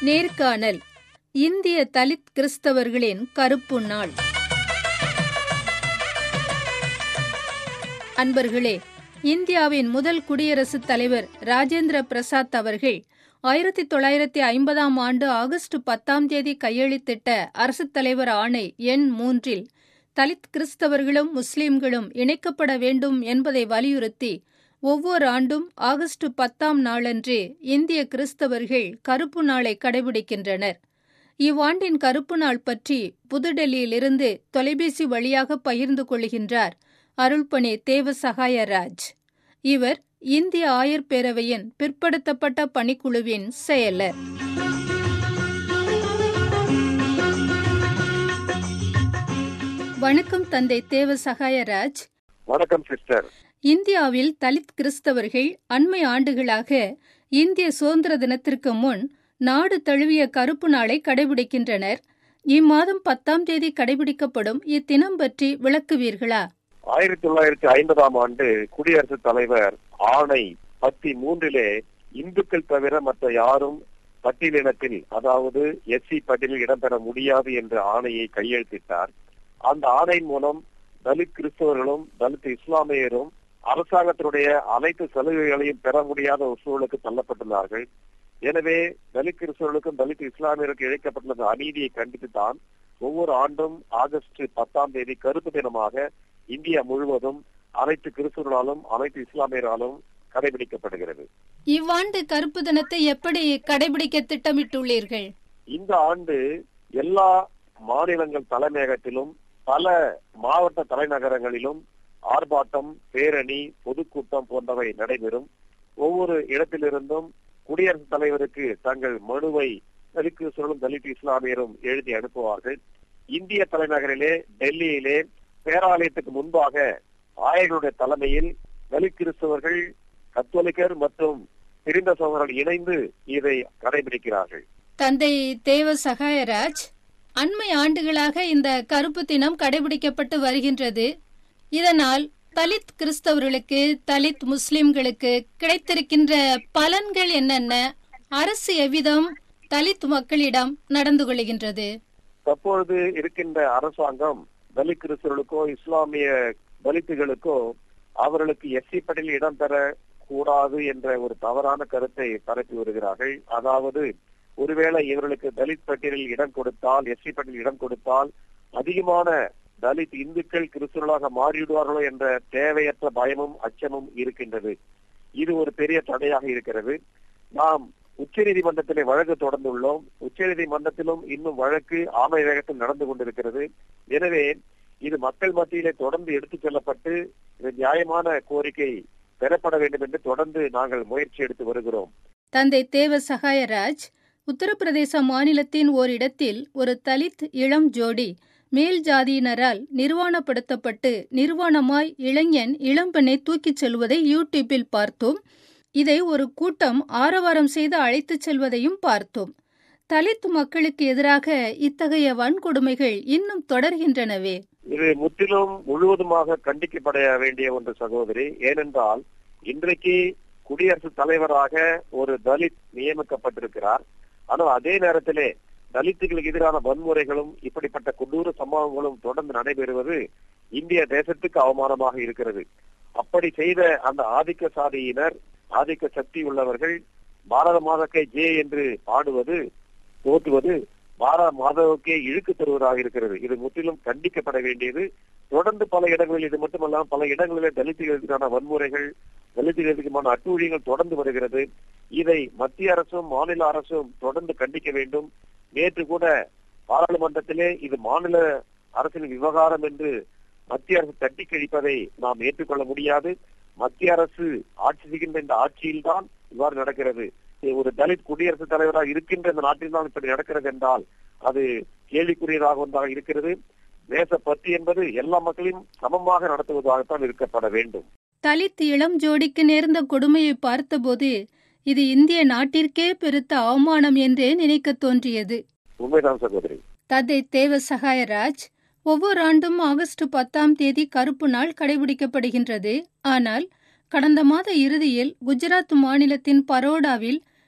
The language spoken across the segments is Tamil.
நேர்காணல் இந்திய தலித் கிறிஸ்தவர்களின் கருப்பு நாள் அன்பர்களே இந்தியாவின் முதல் குடியரசுத் தலைவர் ராஜேந்திர பிரசாத் அவர்கள் ஆயிரத்தி தொள்ளாயிரத்தி ஐம்பதாம் ஆண்டு ஆகஸ்ட் பத்தாம் தேதி கையெழுத்திட்ட அரசுத் தலைவர் ஆணை எண் மூன்றில் தலித் கிறிஸ்தவர்களும் முஸ்லிம்களும் இணைக்கப்பட வேண்டும் என்பதை வலியுறுத்தி ஒவ்வொரு ஆண்டும் ஆகஸ்ட் பத்தாம் நாளன்று இந்திய கிறிஸ்தவர்கள் கருப்பு நாளை கடைபிடிக்கின்றனர் இவ்வாண்டின் கருப்பு நாள் பற்றி புதுடெல்லியிலிருந்து தொலைபேசி வழியாக பகிர்ந்து கொள்கின்றார் அருள்பணி தேவ சகாயராஜ் இவர் இந்திய ஆயர் பேரவையின் பிற்படுத்தப்பட்ட பணிக்குழுவின் செயலர் வணக்கம் தந்தை தேவ சகாயராஜ் வணக்கம் சிஸ்டர் இந்தியாவில் தலித் கிறிஸ்தவர்கள் அண்மை ஆண்டுகளாக இந்திய சுதந்திர தினத்திற்கு முன் நாடு தழுவிய கருப்பு நாளை கடைபிடிக்கின்றனர் இம்மாதம் பத்தாம் தேதி கடைபிடிக்கப்படும் இத்தினம் பற்றி விளக்குவீர்களா ஆயிரத்தி தொள்ளாயிரத்தி ஐம்பதாம் ஆண்டு குடியரசுத் தலைவர் ஆணை பத்தி மூன்றிலே இந்துக்கள் தவிர மற்ற யாரும் பட்டியலினத்தில் அதாவது எஸ்சி பட்டியலில் இடம்பெற முடியாது என்ற ஆணையை கையெழுத்திட்டார் அந்த ஆணையின் மூலம் தலித் கிறிஸ்தவர்களும் தலித் இஸ்லாமியரும் அரசாங்கத்தினுடைய அனைத்து சலுகைகளையும் பெற முடியாத ஒரு சூழலுக்கு தள்ளப்பட்டுள்ளார்கள் எனவே தலித் கிறிஸ்தவர்களுக்கும் தலித் இஸ்லாமியருக்கும் இழைக்கப்பட்டுள்ள அநீதியை கண்டித்து தான் ஒவ்வொரு ஆண்டும் ஆகஸ்ட் பத்தாம் தேதி கருப்பு தினமாக இந்தியா முழுவதும் அனைத்து கிறிஸ்தவர்களாலும் அனைத்து இஸ்லாமியராலும் கடைபிடிக்கப்படுகிறது இவ்வாண்டு கருப்பு தினத்தை எப்படி கடைபிடிக்க திட்டமிட்டுள்ளீர்கள் இந்த ஆண்டு எல்லா மாநிலங்கள் தலைமையகத்திலும் பல மாவட்ட தலைநகரங்களிலும் ஆர்ப்பாட்டம் பேரணி பொதுக்கூட்டம் போன்றவை நடைபெறும் ஒவ்வொரு இடத்திலிருந்தும் குடியரசுத் தலைவருக்கு தங்கள் மனுவை தலித் கிறிஸ்தவர்களும் தலித் இஸ்லாமியரும் எழுதி அனுப்புவார்கள் இந்திய தலைநகரிலே டெல்லியிலே பேராலயத்துக்கு முன்பாக ஆயர்களுடைய தலைமையில் தலித் கிறிஸ்தவர்கள் கத்தோலிக்கர் மற்றும் பிரிந்த சோதரர்கள் இணைந்து இதை கடைபிடிக்கிறார்கள் தந்தை தேவ சகாயராஜ் அண்மை ஆண்டுகளாக இந்த கருப்பு தினம் கடைபிடிக்கப்பட்டு வருகின்றது இதனால் தலித் கிறிஸ்தவர்களுக்கு தலித் முஸ்லிம்களுக்கு கிடைத்திருக்கின்ற பலன்கள் என்னென்ன அரசு எவ்விதம் தலித் மக்களிடம் நடந்து கொள்கின்றது தற்பொழுது இருக்கின்ற அரசாங்கம் தலித் கிறிஸ்தவர்களுக்கோ இஸ்லாமிய தலித்துகளுக்கோ அவர்களுக்கு எஸ்சி பட்டியலில் இடம்பெற கூடாது என்ற ஒரு தவறான கருத்தை பரப்பி வருகிறார்கள் அதாவது ஒருவேளை இவர்களுக்கு தலித் பட்டியலில் இடம் கொடுத்தால் எஸ்சி பட்டியலில் இடம் கொடுத்தால் அதிகமான தலித் இந்துக்கள் கிறிஸ்தவர்களாக மாறிவிடுவார்களோ என்ற தேவையற்ற பயமும் அச்சமும் இருக்கின்றது இது ஒரு பெரிய தடையாக இருக்கிறது நாம் உச்ச நீதிமன்றத்திலே வழக்கு தொடர்ந்துள்ளோம் உச்ச நீதிமன்றத்திலும் இன்னும் வழக்கு ஆமை வேகத்தில் நடந்து கொண்டிருக்கிறது எனவே இது மக்கள் மத்தியிலே தொடர்ந்து எடுத்துச் செல்லப்பட்டு இது நியாயமான கோரிக்கை பெறப்பட வேண்டும் என்று தொடர்ந்து நாங்கள் முயற்சி எடுத்து வருகிறோம் தந்தை தேவ சகாயராஜ் உத்தரப்பிரதேச மாநிலத்தின் ஓரிடத்தில் ஒரு தலித் இளம் ஜோடி மேல் ஜாதியினரால் நிர்வாணப்படுத்தப்பட்டு நிர்வாணமாய் இளைஞன் இளம்பெண்ணை தூக்கிச் செல்வதை யூடியூப்பில் பார்த்தோம் இதை ஒரு கூட்டம் ஆரவாரம் செய்து அழைத்துச் செல்வதையும் பார்த்தோம் தலித் மக்களுக்கு எதிராக இத்தகைய வன்கொடுமைகள் இன்னும் தொடர்கின்றனவே இது முற்றிலும் முழுவதுமாக கண்டிக்கப்பட வேண்டிய ஒன்று சகோதரி ஏனென்றால் இன்றைக்கு குடியரசுத் தலைவராக ஒரு தலித் நியமிக்கப்பட்டிருக்கிறார் ஆனால் அதே நேரத்திலே தலித்துகளுக்கு எதிரான வன்முறைகளும் இப்படிப்பட்ட கொடூர சம்பவங்களும் தொடர்ந்து நடைபெறுவது இந்திய தேசத்துக்கு அவமானமாக இருக்கிறது அப்படி செய்த அந்த ஆதிக்க சாதியினர் ஆதிக்க சக்தி உள்ளவர்கள் பாரத மாதக்கை ஜே என்று பாடுவது தோற்றுவது பாரத மாதவுக்கே இழுக்கு தருவதாக இருக்கிறது இது முற்றிலும் கண்டிக்கப்பட வேண்டியது தொடர்ந்து பல இடங்களில் இது மட்டுமல்லாமல் பல இடங்களிலே தலித்துகளுக்கான வன்முறைகள் தலித்துகளுக்கான அட்டூழியங்கள் தொடர்ந்து வருகிறது இதை மத்திய அரசும் மாநில அரசும் தொடர்ந்து கண்டிக்க வேண்டும் நேற்று கூட பாராளுமன்றத்திலே இது மாநில அரசின் விவகாரம் என்று மத்திய அரசு தட்டி கழிப்பதை நாம் ஏற்றுக்கொள்ள முடியாது மத்திய அரசு ஆட்சி செய்கின்ற இந்த ஆட்சியில்தான் இவ்வாறு நடக்கிறது ஒரு தலித் குடியரசுத் தலைவராக இருக்கின்ற இந்த நாட்டில் தான் இப்படி நடக்கிறது என்றால் அது கேள்விக்குரியதாக ஒன்றாக இருக்கிறது தேச பற்றி என்பது எல்லா மக்களையும் சமமாக நடத்துவதாகத்தான் இருக்கப்பட வேண்டும் தலித் இளம் ஜோடிக்கு நேர்ந்த கொடுமையை பார்த்தபோது இது இந்திய நாட்டிற்கே பெருத்த அவமானம் என்றே நினைக்க தோன்றியது உண்மைதான் சகோதரி தந்தை தேவ சகாயராஜ் ஒவ்வொரு ஆண்டும் ஆகஸ்ட் பத்தாம் தேதி கருப்பு நாள் கடைபிடிக்கப்படுகின்றது ஆனால் கடந்த மாத இறுதியில் குஜராத் மாநிலத்தின் பரோடாவில்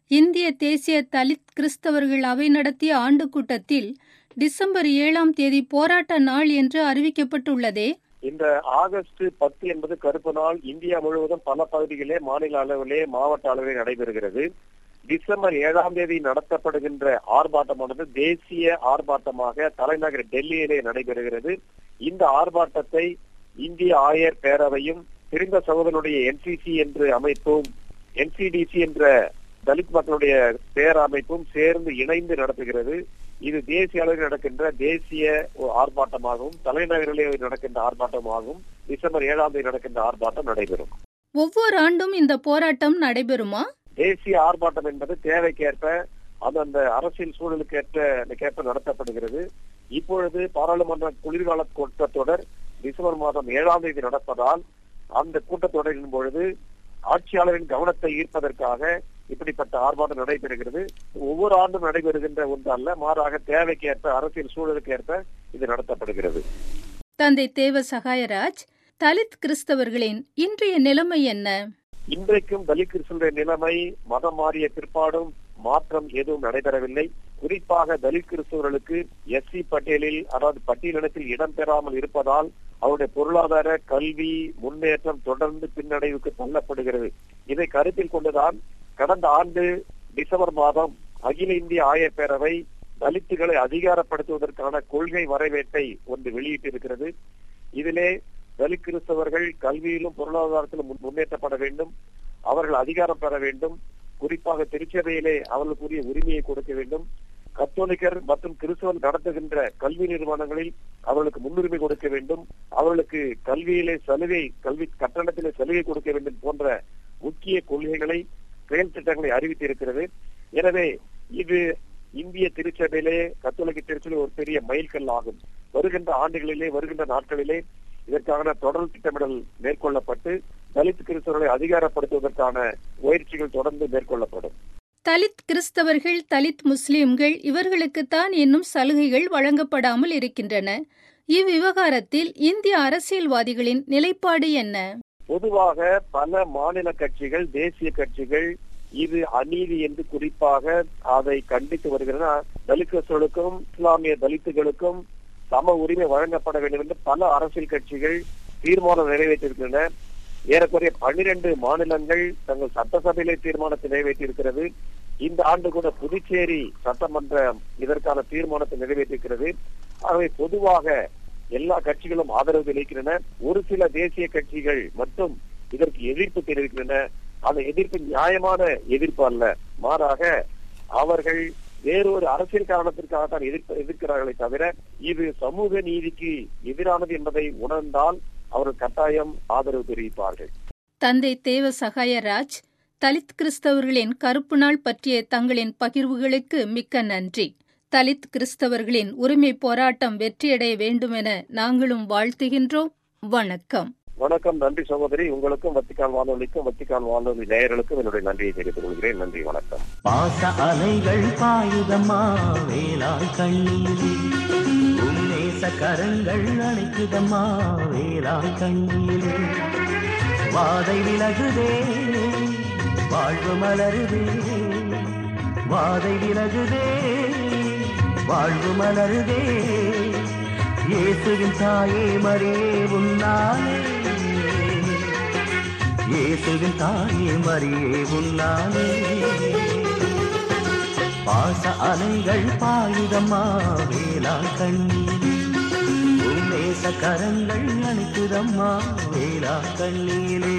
இந்திய தேசிய தலித் கிறிஸ்தவர்கள் அவை நடத்திய ஆண்டு கூட்டத்தில் டிசம்பர் ஏழாம் தேதி போராட்ட நாள் என்று அறிவிக்கப்பட்டுள்ளதே இந்த ஆகஸ்ட் பத்து என்பது கருப்பு நாள் இந்தியா முழுவதும் பல பகுதிகளிலே மாநில அளவிலே மாவட்ட அளவிலே நடைபெறுகிறது டிசம்பர் ஏழாம் தேதி நடத்தப்படுகின்ற ஆர்ப்பாட்டமானது தேசிய ஆர்ப்பாட்டமாக தலைநகர் டெல்லியிலே நடைபெறுகிறது இந்த ஆர்ப்பாட்டத்தை இந்திய ஆயர் பேரவையும் பிரிந்த சகோதரனுடைய என்சிசி என்று அமைப்பும் என்சிடிசி என்ற தலித் மக்களுடைய பேரமைப்பும் சேர்ந்து இணைந்து நடத்துகிறது இது தேசிய அளவில் நடக்கின்ற தேசிய ஆர்ப்பாட்டமாகவும் தலைநகரிலே நடக்கின்ற ஆர்ப்பாட்டமாகவும் டிசம்பர் ஏழாம் தேதி நடக்கின்ற ஆர்ப்பாட்டம் நடைபெறும் ஒவ்வொரு ஆண்டும் இந்த போராட்டம் நடைபெறுமா தேசிய ஆர்ப்பாட்டம் என்பது தேவைக்கேற்ப அது அந்த அரசியல் சூழலுக்கேற்ற கேற்ப நடத்தப்படுகிறது இப்பொழுது பாராளுமன்ற குளிர்கால கூட்டத்தொடர் டிசம்பர் மாதம் ஏழாம் தேதி நடப்பதால் அந்த கூட்டத்தொடரின் பொழுது ஆட்சியாளரின் கவனத்தை ஈர்ப்பதற்காக இப்படிப்பட்ட ஆர்ப்பாட்டம் நடைபெறுகிறது ஒவ்வொரு ஆண்டும் நடைபெறுகின்ற ஒன்று அல்ல மாறாக தேவைக்கேற்ப அரசியல் சூழலுக்கு ஏற்ப இது நடத்தப்படுகிறது தந்தை தேவ சகாயராஜ் தலித் கிறிஸ்தவர்களின் இன்றைய நிலைமை என்ன இன்றைக்கும் தலித் கிறிஸ்தவருடைய நிலைமை மதம் மாறிய பிற்பாடும் மாற்றம் எதுவும் நடைபெறவில்லை குறிப்பாக தலித் கிறிஸ்தவர்களுக்கு எஸ் சி பட்டியலில் அதாவது பட்டியலினத்தில் இடம்பெறாமல் இருப்பதால் அவருடைய பொருளாதார கல்வி முன்னேற்றம் தொடர்ந்து பின்னடைவுக்கு தள்ளப்படுகிறது இதை கருத்தில் கொண்டுதான் கடந்த ஆண்டு டிசம்பர் மாதம் அகில இந்திய ஆயர் பேரவை தலித்துகளை அதிகாரப்படுத்துவதற்கான கொள்கை வரவேற்பை ஒன்று வெளியிட்டிருக்கிறது இதிலே தலித் கிறிஸ்தவர்கள் கல்வியிலும் பொருளாதாரத்திலும் முன்னேற்றப்பட வேண்டும் அவர்கள் அதிகாரம் பெற வேண்டும் குறிப்பாக திருச்சபையிலே அவர்களுக்குரிய உரிமையை கொடுக்க வேண்டும் கத்தோலிக்கர் மற்றும் கிறிஸ்தவன் நடத்துகின்ற கல்வி நிறுவனங்களில் அவர்களுக்கு முன்னுரிமை கொடுக்க வேண்டும் அவர்களுக்கு கல்வியிலே சலுகை கல்வி கட்டணத்திலே சலுகை கொடுக்க வேண்டும் போன்ற முக்கிய கொள்கைகளை செயல் திட்டங்களை அறிவித்திருக்கிறது எனவே இது இந்திய திருச்சபையிலே கத்தோலிக்க திருச்சபையிலே ஒரு பெரிய மைல்கல் ஆகும் வருகின்ற ஆண்டுகளிலே வருகின்ற நாட்களிலே இதற்கான தொடர் திட்டமிடல் மேற்கொள்ளப்பட்டு தலித் கிறிஸ்தவர்களை அதிகாரப்படுத்துவதற்கான முயற்சிகள் தொடர்ந்து மேற்கொள்ளப்படும் தலித் கிறிஸ்தவர்கள் தலித் முஸ்லிம்கள் இவர்களுக்குத்தான் இன்னும் சலுகைகள் வழங்கப்படாமல் இருக்கின்றன இவ்விவகாரத்தில் இந்திய அரசியல்வாதிகளின் நிலைப்பாடு என்ன பொதுவாக பல மாநில கட்சிகள் தேசிய கட்சிகள் இது அநீதி என்று குறிப்பாக அதை கண்டித்து வருகின்றன தலித் கிறிஸ்தவர்களுக்கும் இஸ்லாமிய தலித்துகளுக்கும் சம உரிமை வழங்கப்பட வேண்டும் என்று பல அரசியல் கட்சிகள் தீர்மானம் நிறைவேற்றிருக்கின்றன ஏறக்குறைய பன்னிரண்டு மாநிலங்கள் தங்கள் சட்டசபையிலே தீர்மானத்தை நிறைவேற்றியிருக்கிறது இந்த ஆண்டு கூட புதுச்சேரி சட்டமன்றம் இதற்கான தீர்மானத்தை நிறைவேற்றிருக்கிறது ஆகவே பொதுவாக எல்லா கட்சிகளும் ஆதரவு தெரிவிக்கின்றன ஒரு சில தேசிய கட்சிகள் மட்டும் இதற்கு எதிர்ப்பு தெரிவிக்கின்றன அந்த எதிர்ப்பு நியாயமான எதிர்ப்பு அல்ல மாறாக அவர்கள் வேறொரு அரசியல் காரணத்திற்காக தான் எதிர்ப்பு எதிர்க்கிறார்களே தவிர இது சமூக நீதிக்கு எதிரானது என்பதை உணர்ந்தால் அவர்கள் கட்டாயம் ஆதரவு தெரிவிப்பார்கள் தந்தை தேவ சகாயராஜ் தலித் கிறிஸ்தவர்களின் கருப்பு நாள் பற்றிய தங்களின் பகிர்வுகளுக்கு மிக்க நன்றி தலித் கிறிஸ்தவர்களின் உரிமை போராட்டம் வெற்றியடைய வேண்டுமென நாங்களும் வாழ்த்துகின்றோம் வணக்கம் வணக்கம் நன்றி சகோதரி உங்களுக்கும் வத்திக்கான் வானொலிக்கும் வத்திக்கான் வானொலி நேயர்களுக்கும் என்னுடைய நன்றியை தெரிவித்துக் கொள்கிறேன் நன்றி வணக்கம் பாச அலைகள் பாயுதம்மா வேளாண் கண்ணீரே உன்னேச கரங்கள் அணைக்குதம்மா வேளாண் கண்ணீரே வாதை விலகுதே வாழ்வு மலருதே வாதை விலகுதே வாழ்வு மலருதே இயேசுவின் தாயே மரியே உன்னாலே இயேசுவின் தாயே மரியே உன்னாலே பாச அலைகள் பாயுதம்மா வேளா கண்ணீர் உன்னேச கரங்கள் அணைக்குதம்மா வேளா கண்ணீரே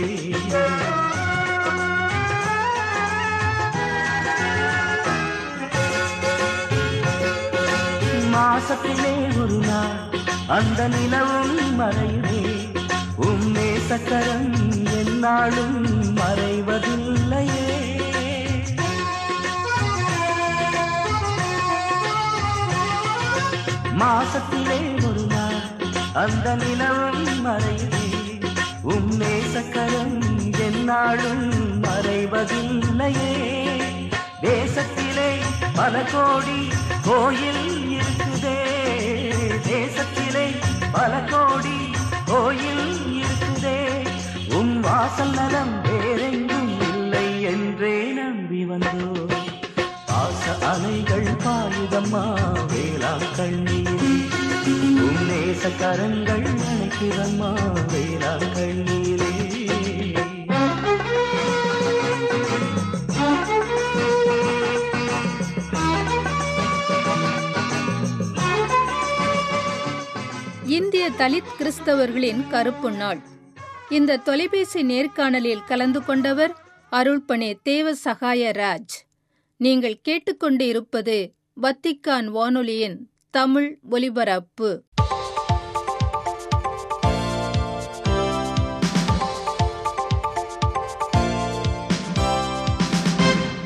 மாசத்திலே ஒரு நாள் அந்த நிலவும் மறையுதே உன்னே சக்கரம் என்னாலும் மறைவதில்லையே மாசத்திலே ஒரு நாள் அந்த நிலவும் மறையுதே உன்னே சக்கரம் என்னாலும் மறைவதில்லையே தேசத்திலே பல கோடி கோயில் இருக்குதே தேசத்திலே பல கோடி கோயில் இருக்குதே உன் வாசல் நலம் வேறெங்கும் இல்லை என்றே நம்பி வந்தோம் நேசக்கரங்கள் அணைக்கிறம்மா வேளாண் கண்ணீரே இந்திய தலித் கிறிஸ்தவர்களின் கருப்பு நாள் இந்த தொலைபேசி நேர்காணலில் கலந்து கொண்டவர் அருள்பணி தேவ சகாய ராஜ் நீங்கள் கேட்டுக்கொண்டு இருப்பது வத்திக்கான் வானொலியின் தமிழ் ஒலிபரப்பு